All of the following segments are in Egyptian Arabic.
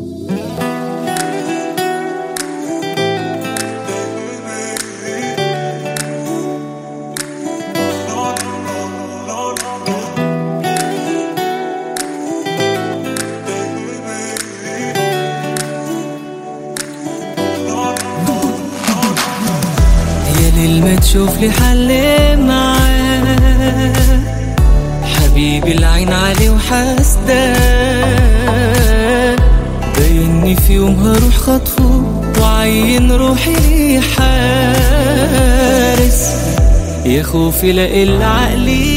يا ليل ما تشوف لي حل معاه حبيبي العين عليه وحاسداه بايني في يوم هروح خطفه وعين روحي ليه حارس يا خوفي لا العقلي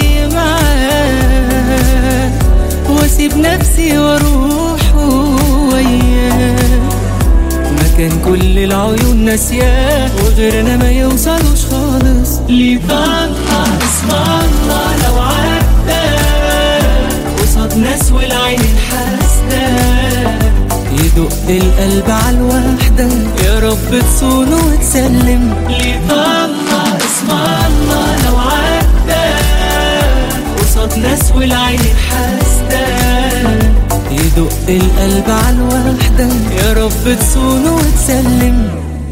معاه واسيب نفسي واروح وياه مكان كل العيون ناسياه وغيرنا ما يوصلوش خالص ليه طلع اسم الله لو عدى قصاد ناس والعين الحاسدة يدق القلب على الوحدة يا رب تصونه وتسلم ليه طلع اسم الله لو عدى قصاد ناس والعين الحاسدة يدق القلب على الوحدة يا رب تصونه وتسلم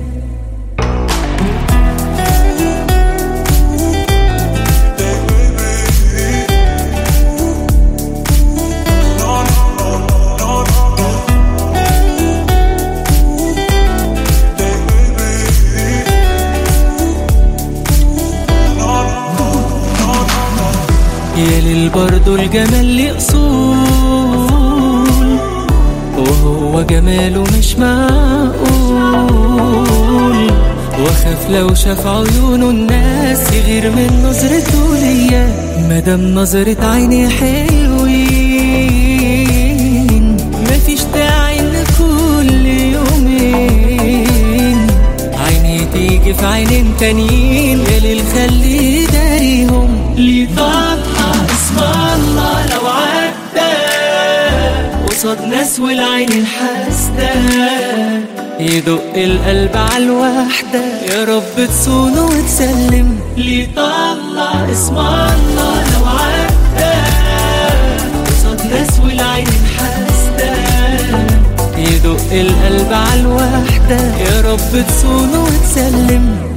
يا ليل برضو الجمال ليه اصول وهو جماله مش معقول واخاف لو شاف عيونه الناس يغير من نظرته ليا مادام نظرة عيني حلوين مفيش داعي ان كل يومين عيني تيجي في عينين تانيين يا ليل خلي داريهم ليه طلع اسم الله لو عدى قصاد ناس والعين الحاسدة يدق القلب على الوحدة يا رب تصونه وتسلم ليه طلع اسم الله لو عدى قصاد ناس والعين الحاسدة يدق القلب على الوحدة يا رب تصونه وتسلم